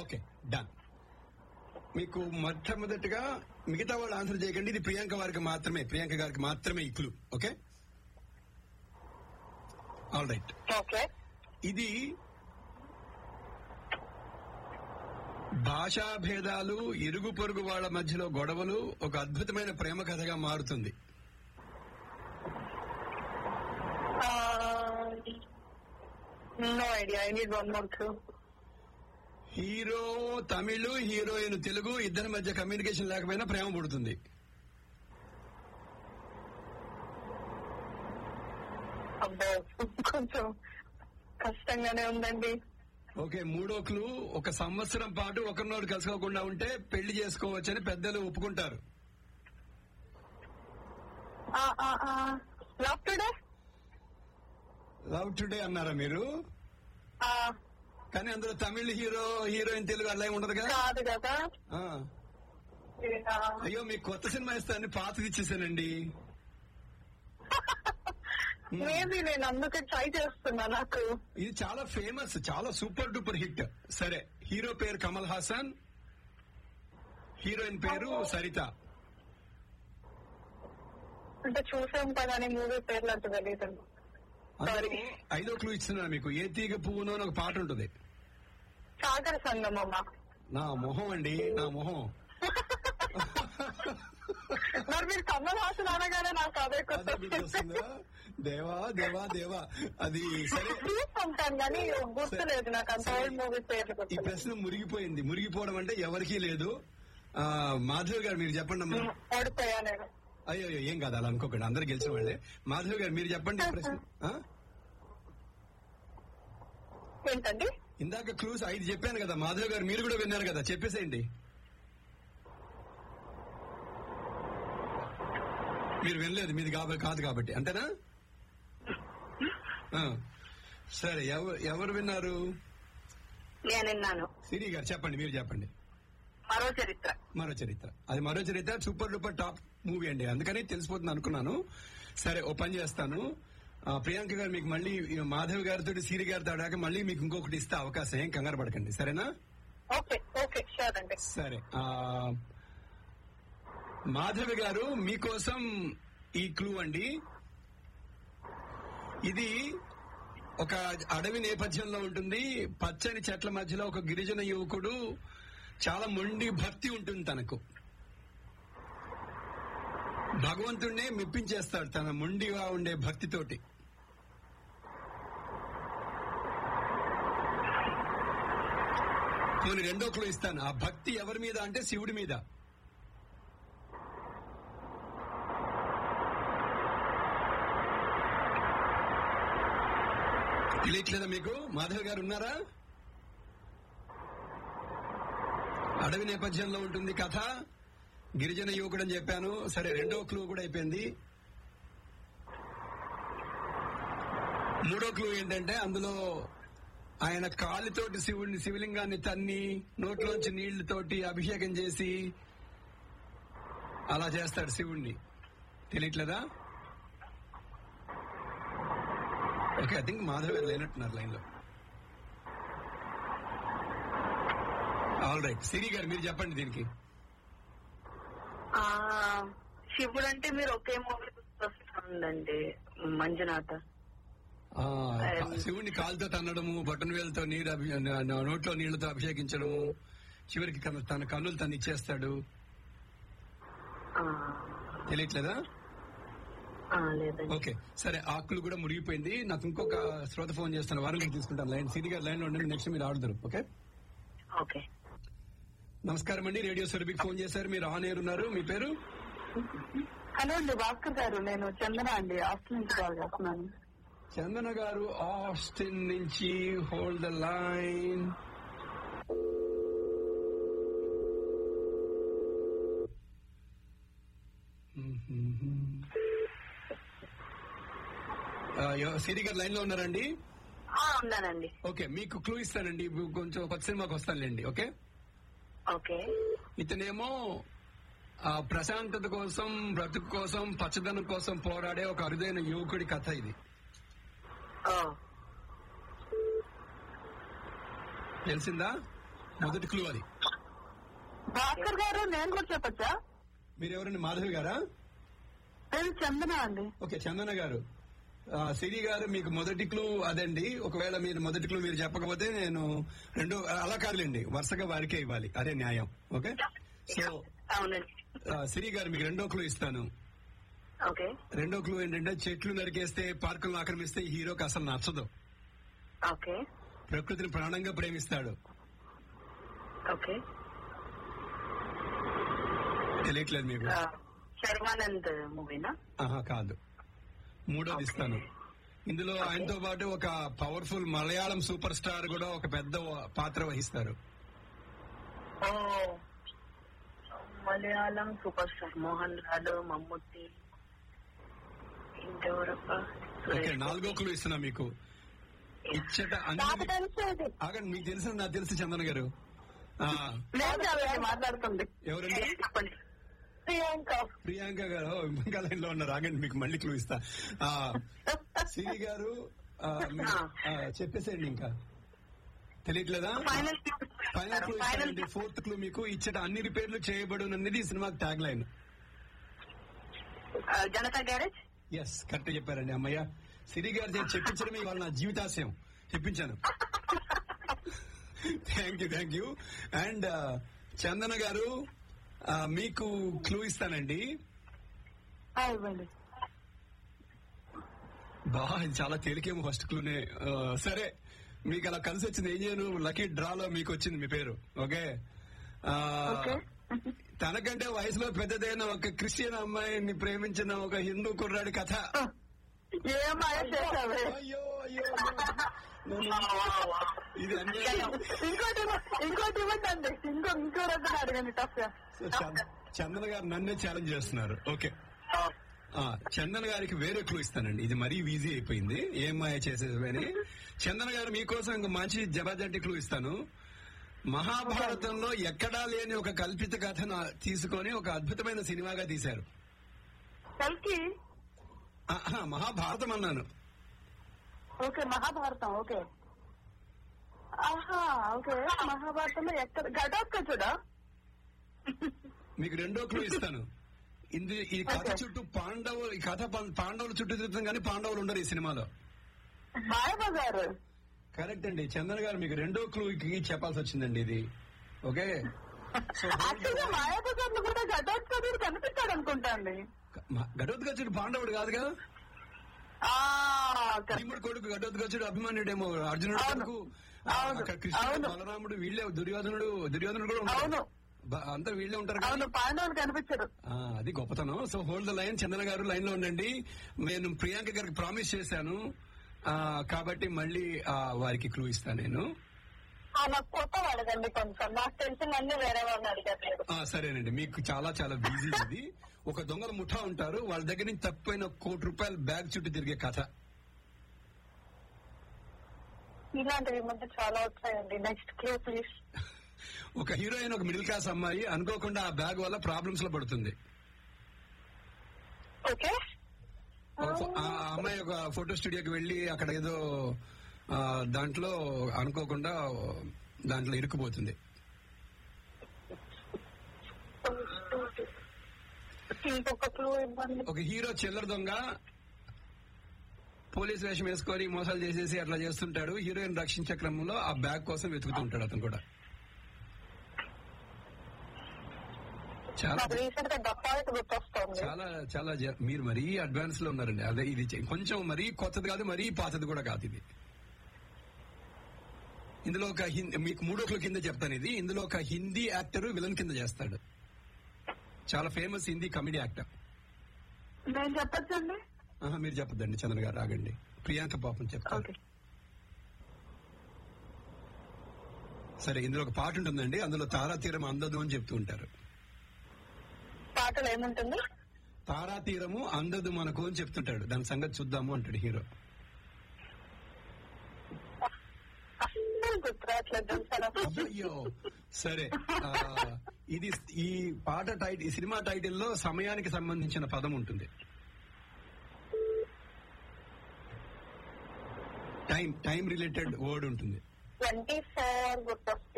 Okay done మీకు మొట్టమొదటిగా మిగతా వాళ్ళు ఆన్సర్ చేయకండి ఇది ప్రియాంక వారికి మాత్రమే ప్రియాంక గారికి మాత్రమే ఈ clue okay all right okay ఇది భాషా భేదాలు ఇరుగు పొరుగు వాళ్ళ మధ్యలో గొడవలు ఒక అద్భుతమైన ప్రేమ కథగా మారుతుంది no idea I need one more clue hero Tamil heroine Telugu ఇద్దరి మధ్య కమ్యూనికేషన్ లేకపోయినా ప్రేమ పుడుతుంది అబ్బో కొంచెం కష్టంగానే ఉందండి ఓకే మూడో క్లూ ఒక సంవత్సరం పాటు ఒకరినొకరు కలుసుకోకుండా ఉంటే పెళ్లి చేసుకోవచ్చని పెద్దలు ఒప్పుకుంటారు లవ్ టుడే లవ్ టుడే అన్నారా మీరు కానీ అందులో తమిళ్ హీరో హీరోయిన్ తెలుగు అలా ఏం ఉండదు కదా కాదు కదా ఆ. అయ్యో మీకు కొత్త సినిమా ఇస్తాను పాతది ఇచ్చేసానండి మేబీ నేను అందుకే ట్రై చేస్తున్నా నాకు ఇది చాలా ఫేమస్ చాలా సూపర్ డూపర్ హిట్ సరే హీరో పేరు కమల్ హాసన్ హీరోయిన్ పేరు సరిత అంటే చూసాం కదా అని మూవీ పేర్లు అంత తెలియదు అందులో ఐదో క్లూ ఇస్తున్నాను మీకు ఏ తీగ పువ్వునో అని ఒక పాట ఉంటుంది సాగర సంగమమ్మ నా మొహం అండి నా మొహం మరి మీరు కమల్ హాసన్ అనగానే నాకు అదే అదే గుర్తొస్తుందా? దేవా దేవా దేవా అది సరే ఉంటాను కానీ గుర్తులేదు నాకు అంత ఓల్డ్ మూవీ పేర్లు ఈ గుర్తు ప్రశ్న మురిగిపోయింది మురిగిపోవడం అంటే ఎవరికీ లేదు ఆ మాధవ్ గారు మీరు చెప్పండి అమ్మా ఓడిపోయా నేను అయ్యో అయ్యో, ఏం కాదు అలా అనుకోకండి అందరు గెలిచిన వాళ్ళే మాధవ్ గారు మీరు చెప్పండి ఈ ప్రశ్న ఆ? ఏంటండి ఇందాక క్లూస్ ఐదు చెప్పాను కదా మాధవ్ గారు మీరు కూడా విన్నారు కదా చెప్పేసేయండి మీరు వినలేదు మీది కాబట్టి కాదు కాబట్టి అంతేనా ఆ. సరే ఎవరు ఎవరు విన్నారు నేను విన్నాను సిరి గారు చెప్పండి మీరు చెప్పండి మరో చరిత్ర మరో చరిత్ర అది మరో చరిత్ర సూపర్ డూపర్ టాప్ మూవీ అండి అందుకని తెలిసిపోతుంది అనుకున్నాను సరే ఓ పని చేస్తాను ఆ, ప్రియాంక గారు మీకు మళ్ళీ ఈ మాధవ్ గారితో సిరి గారితో ఆడాక మళ్ళీ మీకు ఇంకొకటి ఇస్తే అవకాశం ఏం కంగారు పడకండి సరేనా ఓకే ఓకే షూర్ అండి సరే ఆ మాధవి గారు మీకోసం ఈ క్లూ అండి ఇది ఒక అడవి నేపథ్యంలో ఉంటుంది పచ్చని చెట్ల మధ్యలో ఒక గిరిజన యువకుడు చాలా మొండి భక్తి ఉంటుంది తనకు భగవంతుణ్ణే మెప్పించేస్తాడు తన మొండిగా ఉండే భక్తితోటి కొన్ని రెండో క్లూ ఇస్తాను ఆ భక్తి ఎవరి మీద అంటే శివుడి మీద తెలియట్లేదా మీకు మాధవ్ గారు ఉన్నారా అడవి నేపథ్యంలో ఉంటుంది కథ గిరిజన యువకుడు అని చెప్పాను సరే రెండో క్లూ కూడా అయిపోయింది మూడో క్లూ ఏంటంటే అందులో ఆయన కాలితోటి శివుడిని శివలింగాన్ని తన్ని నోట్లోంచి నీళ్లతోటి అభిషేకం చేసి అలా చేస్తాడు శివుణ్ణి తెలియట్లేదా okay I think Madhav garu లేనట్టున్నారు లైన్ లో ఆల్ రైట్ సిరి గారు మీరు చెప్పండి దీనికి ఆ, శివుడు అంటే మీరు ఒకే మూవీ వస్తుందండి మంజునాథ ఆ, శివుణ్ణి కాలుతో తన్నడము బొట్టన వేలతో నీరు అభి- న- న- నోట్లో నీళ్లతో అభిషేకించడము చివరికి కన- తన కన్నులు తను ఇచ్చేస్తాడు ఆ, తెలియట్లేదా ఆ, లేదండి ఓకే సరే ఆకులు కూడా మురిగిపోయింది నాకు ఇంకొక శ్రోత ఫోన్ చేస్తాను వారంలోకి తీసుకుంటాను లైన్ సిరి గారు లైన్ లో ఉండండి నెక్స్ట్ మీరు ఆడుతారు ఓకే ఓకే నమస్కారం అండి రేడియో సురభికి ఫోన్ చేశారు మీరు ఆన్ ఎయిర్ ఉన్నారు మీ పేరు హలో అండి భాస్కర్ గారు నేను చందన అండి హాస్టల్ నుంచి కాల్ చేస్తున్నాను చందన గారు ఆస్టిన్ నుంచి హోల్డ్ ద లైన్ సిరి గారు లైన్ లో ఉన్నారండి ఆ, ఉన్నానండి ఓకే మీకు క్లూ ఇస్తానండి ఇప్పుడు కొంచెం కొత్త సినిమాకి వస్తానులేండి ఓకే ఓకే ఇతనేమో ఆ ప్రశాంతత కోసం బ్రతుకు కోసం పచ్చదనం కోసం పోరాడే ఒక అరుదైన యువకుడి కథ ఇది ఓ తెలిసిందా మొదటి క్లూ అది భాస్కర్ గారు నేను కూడా చెప్పచ్చా మీరు ఎవరండి మాధవి గారా నేను చందన అండి ఓకే చందన గారు ఆ, సిరి గారు మీకు మొదటి క్లూ అదండి ఒకవేళ మీరు మొదటి క్లూ మీరు చెప్పకపోతే నేను రెండో అలా కాదులేండి వరుసగా వారికే ఇవ్వాలి అదే న్యాయం ఓకే సో అవునండి ఆ, సిరి గారు మీకు రెండో క్లూ ఇస్తాను ఓకే రెండో క్లూ ఏంటంటే చెట్లు నరికేస్తే పార్కులను ఆక్రమిస్తే ఈ హీరోకి అసలు నచ్చదు ఓకే ప్రకృతిని ప్రాణంగా ప్రేమిస్తాడు ఓకే తెలియట్లేదు మీకు శర్వానంద్ మూవీనా ఆహా కాదు మూడోది ఇస్తాను ఇందులో ఆయనతో పాటు ఒక పవర్ఫుల్ మలయాళం సూపర్ స్టార్ కూడా ఒక పెద్ద పాత్ర వహిస్తారు ఓ మలయాళం సూపర్ స్టార్ మోహన్ లాల్ మమ్ముట్టి ఇంకెవరప్ప ఓకే నాలుగో క్లూ ఇస్తున్నా మీకు ఇచ్చట నాకు అన్ని తెలిసేది ఆగండి మీకు తెలుసు నాకు తెలుసు చందన్ గారు ఆ, నేను మాట్లాడుతుంది ఎవరండి చెప్పండి ప్రియాంక ప్రియాంక గారు ఇంకా లైన్ లో ఉన్నారు ఆగండి మీకు మళ్ళీ క్లూ ఇస్తా ఆ, సిరి గారు ఆ, మీరు, ఆ, చెప్పేసేయండి ఇంకా తెలియట్లేదా ఫైనల్ ఫైనల్ క్లూ ఫైనల్ ఇస్తానండి ఫోర్త్ క్లూ మీకు ఇచ్చట అన్ని రిపేర్లు చేయబడును అనేది ఈ సినిమాకి tag line Janatha garage yes correct చెప్పారండి అమ్మయ్య సిరి గారు చేసి చెప్పించడం ఇవాళ నా జీవితాశయం చెప్పించాను thank you thank you and Chandana garu ఆ, మీకు క్లూ ఇస్తానండి ఇవ్వండి బా ఇది చాలా తేలికేమో ఫస్ట్ క్లూనే ఆ, సరే మీకు అలా కలిసి వచ్చింది ఏం చేయను లక్కీ డ్రాలో మీకు వచ్చింది మీ పేరు ఓకే ఆ, ఓకే తనకంటే వయసులో పెద్దదైన ఒక క్రిస్టియన్ అమ్మాయిని ప్రేమించిన ఒక హిందూ కుర్రాడి కథ ఏం మాయ చేసావే అయ్యో అయ్యో అయ్యో. నేను- ఇది అన్యాయం. ఇంకోటి ఇవ్వ- ఇంకోటి ఇవ్వండి ఇంకో ఇంకో రోజు అడగండి టఫ్ సో చంద- చందన గారు నన్నే ఛాలెంజ్ చేస్తున్నారు ఓకే ఆ, చందన గారికి వేరే క్లూ ఇస్తానండి ఇది మరీ ఈజీ అయిపోయింది ఏం మాయ చేసేది అని చందన గారు మీకోసం ఇంక మంచి జబర్దట్టి క్లూ ఇస్తాను మహాభారతంలో ఎక్కడా లేని ఒక కల్పిత కథను తీసుకొని ఒక అద్భుతమైన సినిమాగా తీశారు కల్కి ఆహా, మహాభారతం అన్నాను ఓకే మహాభారతం ఓకే ఆహా ఓకే మహాభారతంలో ఎక్కడ ఘటోత్కచుడా మీకు రెండో క్లూ ఇస్తాను ఇందు ఈ కథ చుట్టూ పాండవులు ఈ కథ పా- పాండవుల చుట్టూ తిరుగుతుంది కానీ పాండవులు ఉండరు ఈ సినిమాలో మాయబజార్ కరెక్ట్ అండి చందన్ గారు మీకు రెండో క్లూ చెప్పాల్సి వచ్చిందండి ఇది ఓకే సో యాక్చువల్గా మాయాబజార్ లో కూడా ఘటోత్కచుడు కనిపిస్తాడు అనుకుంటా అండి ఘటోద్గచుడు పాండవుడు కాదుగా ఆ, కరెక్ట్. భీముడు కొడుకు ఘటోద్గచుడు అభిమన్యుడేమో అర్జునుడు అవును. కొడుకు ఆ, అవును. అక్కడ కృష్ణుడు అవును. బలరాముడు వీళ్ళే దుర్యోధనుడు దుర్యోధనుడు కూడా ఉంటారు అవును బ- అంతా వీళ్ళే ఉంటారు కదా. అవును పాండవులు కనిపించరు ఆ, అది గొప్పతనం so hold the line Chandana garu line లో ఉండండి నేను ప్రియాంక గారికి ప్రామిస్ చేశాను ఆ, కాబట్టి మళ్ళీ ఆ, వారికి క్లూ ఇస్తాను నేను ఆ, నాకు కొత్త అడగండి కొంచెం నాకు తెలిసిన అన్ని వేరే వాళ్ళని అడిగారు ఆ, సరేనండి మీకు చాలా చాలా బిజీ ఇది ఒక దొంగల ముఠా ఉంటారు వాళ్ళ దగ్గర నుంచి తప్పిపోయిన కోటి రూపాయల బ్యాగ్ చుట్టూ తిరిగే కథ ఇలాంటివి ఈ మధ్య చాలా వచ్చాయండి నెక్స్ట్ క్లూ ప్లీజ్ ఒక హీరోయిన్ ఒక మిడిల్ క్లాస్ అమ్మాయి అనుకోకుండా ఆ బ్యాగ్ వల్ల ప్రాబ్లమ్స్ లో పడుతుంది ఓకే ఒక ఫో- ఆ అమ్మాయి ఒక ఫోటో స్టూడియోకి వెళ్లి అక్కడ ఏదో ఆ, దాంట్లో అనుకోకుండా దాంట్లో ఇరుక్కుపోతుంది ఇంకొక క్లూ ఇవ్వండి ఒక హీరో చిల్లర దొంగ పోలీస్ వేషం వేసుకొని మోసాలు చేసేసి అట్లా చేస్తుంటాడు హీరోయిన్ రక్షించే క్రమంలో ఆ బ్యాగ్ కోసం వెతుకుతూ ఉంటాడు అతను కూడా చాలా నాకు రీసెంట్ గా డప్పాయిట్ గుర్తొస్తుంది చాలా చాలా జ- మీరు మరీ అడ్వాన్స్ లో ఉన్నారండి అదే ఇది చె- కొంచెం మరీ కొత్తది కాదు మరీ పాతది కూడా కాదు ఇది ఇందులో ఒక హిందీ మీకు మూడో క్లో కింద చెప్తాను ఇది ఇందులో ఒక హిందీ యాక్టర్ విలన్ కింద చేస్తాడు చాలా ఫేమస్ హిందీ కమెడీ యాక్టర్ నేను చెప్పచ్చండి ఆహా, మీరు చెప్పదండి చంద్ర గారు ఆగండి ప్రియాంక పాపం చెప్తారు ఓకే సరే ఇందులో ఒక పాట ఉంటుందండి అందులో తారా తీరం అందదు అని చెప్తూ ఉంటారు పాటలు ఏముంటుంది తారా తీరము అందదు మనకు అని చెప్తుంటాడు దాని సంగతి చూద్దాము అంటాడు హీరో అస్సలు గుర్తురాట్లేదు సరే అయ్యో సరే ఆ, ఇది ఈ పాట టైటిల్ ఈ సినిమా టైటిల్లో సమయానికి సంబంధించిన పదం ఉంటుంది టైం టైం రిలేటెడ్ వర్డ్ ఉంటుంది ట్వంటీ ఫోర్ గుర్తొస్తుంది